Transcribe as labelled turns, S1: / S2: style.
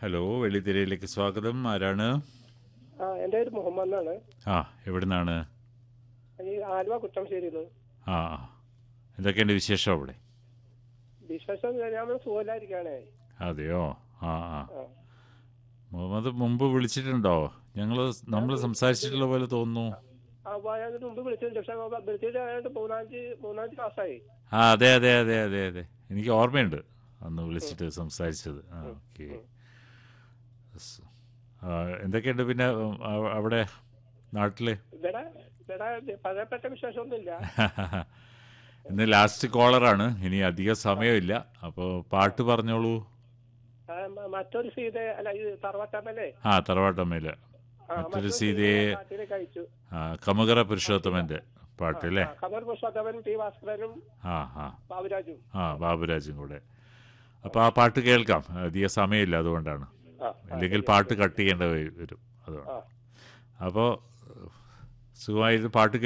S1: Hello വെള്ളിത്തിരയിലേക്ക് സ്വാഗതം ആരാണ്
S2: ആ എൻ്റെ പേര് മുഹമ്മദ് എന്നാണ്
S1: ആ എവിടുന്നാണ്
S2: ഈ ആലുവ കുറ്റംശ്ശേരിയിൽ നിന്ന്
S1: ആ ആ. എന്തൊക്കെയുണ്ട് വിശേഷം അവിടെ
S2: വിശേഷം നമ്മൾ സുഖമില്ലായിരിക്കുകയാണേ
S1: അതെയോ ആ ആ
S2: ആ.
S1: മുഹമ്മദ് മുമ്പ് വിളിച്ചിട്ടുണ്ടോ ഞങ്ങൾ നമ്മൾ സംസാരിച്ചിട്ടുള്ള പോലെ തോന്നുന്നു
S2: ആ അപ്പോൾ അതിന് മുമ്പ് വിളിച്ചിട്ടുണ്ട് പക്ഷെ വിളിച്ചിട്ട് ഏതാണ്ട് മൂന്നാഞ്ച് മൂന്നാഞ്ച് മാസമായി
S1: ആ അതെ അതെ അതെ അതെ അതെ എനിക്ക് ഓർമ്മയുണ്ട് അന്ന് വിളിച്ചിട്ട് സംസാരിച്ചത് ആ ഓക്കെ എന്തൊക്കെയുണ്ട് പിന്നെ ഉം, അവ- അവിടെ നാട്ടില്
S2: ഇവിടെ ഇവിടെ പഴയപ്പെട്ട വിശേഷമൊന്നുമില്ല
S1: ഇന്ന് ലാസ്റ്റ് കോളറാണ് ഇനി അധികം സമയമില്ല അപ്പോൾ പാട്ട് പറഞ്ഞോളൂ
S2: ആ, മ- മറ്റൊരു സീത അല്ല ഇത് തറവാട്ടമ്മല്ലേ
S1: ആ തറവാട്ടമ്മയില്
S2: ആ,
S1: മറ്റൊരു
S2: മറ്റൊരു
S1: സീതയെ
S2: പാട്ടിനെ കഴിച്ചു
S1: ആ, കമുകറ പുരുഷോത്തമന്റെ പാട്ട് അല്ലേ
S2: കമർ പുരുഷോത്തമൻ ടി ഭാസ്കരനും
S1: ആ ആ
S2: ബാബുരാജും
S1: ആ ബാബുരാജും കൂടെ അപ്പോൾ ആ പാട്ട് കേൾക്കാം അധികം സമയമില്ല അതുകൊണ്ടാണ്
S2: ആ,
S1: ഇല്ലെങ്കിൽ പാട്ട് കട്ട് ചെയ്യേണ്ട വരും അതുകൊണ്ട്
S2: ആ.
S1: അപ്പോൾ സുഖമായിട്ട് പാട്ട്